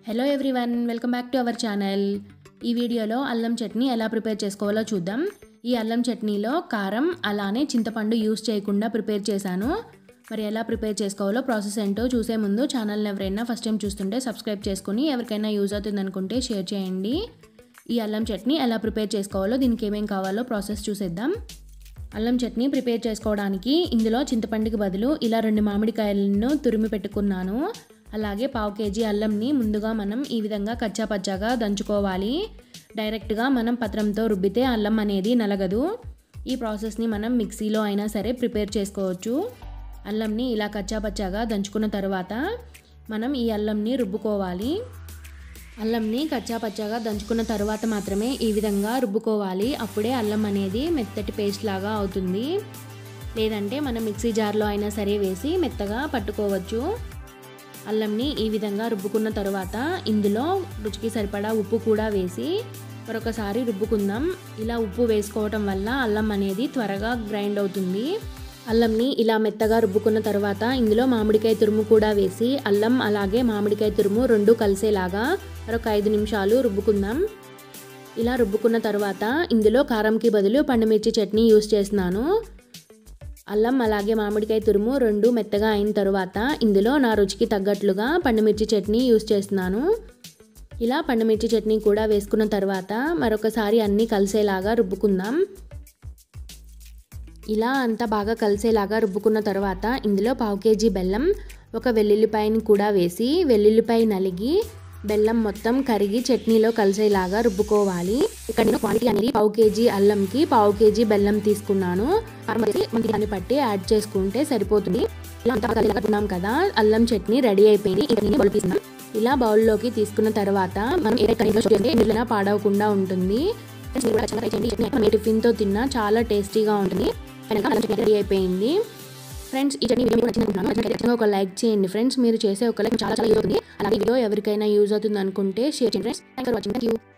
hello everyone welcome back to our channel ఈ వీడియోలో అల్లం చట్నీ ఎలా ప్రిపేర్ చేసుకోవాలో చూద్దాం ఈ అల్లం చట్నీలో కారం అలానే చింతపండు యూస్ చేయకుండా ప్రిపేర్ చేశాను మరి ఎలా ప్రిపేర్ చేసుకోవాలో ప్రాసెస్ ఏంటో చూసే ముందు ఛానల్ని ఎవరైనా ఫస్ట్ టైం చూస్తుంటే సబ్స్క్రైబ్ చేసుకుని ఎవరికైనా యూజ్ అవుతుంది అనుకుంటే షేర్ చేయండి ఈ అల్లం చట్నీ ఎలా ప్రిపేర్ చేసుకోవాలో దీనికి ఏమేం కావాలో ప్రాసెస్ చూసేద్దాం అల్లం చట్నీ ప్రిపేర్ చేసుకోవడానికి ఇందులో చింతపండుకి బదులు ఇలా రెండు మామిడికాయలను తురిమి పెట్టుకున్నాను అలాగే పావు కేజీ అల్లంని ముందుగా మనం ఈ విధంగా కచ్చా పచ్చాగా దంచుకోవాలి డైరెక్ట్గా మనం పత్రంతో రుబ్బితే అల్లం అనేది నలగదు ఈ ప్రాసెస్ని మనం మిక్సీలో అయినా సరే ప్రిపేర్ చేసుకోవచ్చు అల్లంని ఇలా కచ్చా పచ్చాగా దంచుకున్న తర్వాత మనం ఈ అల్లంని రుబ్బుకోవాలి అల్లంని కచ్చా పచ్చాగా దంచుకున్న తర్వాత మాత్రమే ఈ విధంగా రుబ్బుకోవాలి అప్పుడే అల్లం అనేది మెత్తటి పేస్ట్ లాగా అవుతుంది లేదంటే మనం మిక్సీ జార్లో అయినా సరే వేసి మెత్తగా పట్టుకోవచ్చు అల్లంని ఈ విధంగా రుబ్బుకున్న తర్వాత ఇందులో రుచికి సరిపడా ఉప్పు కూడా వేసి మరొకసారి రుబ్బుకుందాం ఇలా ఉప్పు వేసుకోవటం వల్ల అల్లం అనేది త్వరగా గ్రైండ్ అవుతుంది అల్లంని ఇలా మెత్తగా రుబ్బుకున్న తర్వాత ఇందులో మామిడికాయ తురుము కూడా వేసి అల్లం అలాగే మామిడికాయ తురుము రెండు కలిసేలాగా మరొక ఐదు నిమిషాలు రుబ్బుకుందాం ఇలా రుబ్బుకున్న తర్వాత ఇందులో కారంకి బదులు పండుమిర్చి చట్నీ యూస్ చేస్తున్నాను అల్లం అలాగే మామిడికాయ తురుము రెండు మెత్తగా అయిన తర్వాత ఇందులో నా రుచికి తగ్గట్లుగా పండుమిర్చి చట్నీ యూస్ చేస్తున్నాను ఇలా పండుమిర్చి చట్నీ కూడా వేసుకున్న తర్వాత మరొకసారి అన్నీ కలిసేలాగా రుబ్బుకుందాం ఇలా అంతా బాగా కలిసేలాగా రుబ్బుకున్న తర్వాత ఇందులో పావు కేజీ బెల్లం ఒక వెల్లుల్లిపాయని కూడా వేసి వెల్లుల్లిపాయ నలిగి బెల్లం మొత్తం కరిగి చట్నీలో కలిసేలాగా రుబ్బుకోవాలి ఇక్కడ నేను క్వాంటిటీ అనేది పావు కేజీ అల్లంకి పావు కేజీ బెల్లం తీసుకున్నాను మనకి దాన్ని బట్టి యాడ్ చేసుకుంటే సరిపోతుంది ఇలా అంతా కలిసేలాగా ఉన్నాం కదా అల్లం చట్నీ రెడీ అయిపోయింది ఇంకా నేను బౌల్ ఇలా బౌల్లోకి తీసుకున్న తర్వాత మనం ఏ కర్రీలో చేస్తే మిగిలిన పాడవకుండా ఉంటుంది టిఫిన్తో తిన్నా చాలా టేస్టీగా ఉంటుంది రెడీ అయిపోయింది ఫ్రెండ్స్ ఈ చట్నీ వీడియో మీకు నచ్చింది అనుకుంటున్నాను ఒక లైక్ చేయండి ఫ్రెండ్స్ మీరు చేసే ఒక లైక్ చాలా చాలా యూజ్ అవుతుంది అలాగే వీడియో ఎవరికైనా యూజ్ అవుతుంది అనుకుంటే షేర్ చేయండి friends thank for watching thank you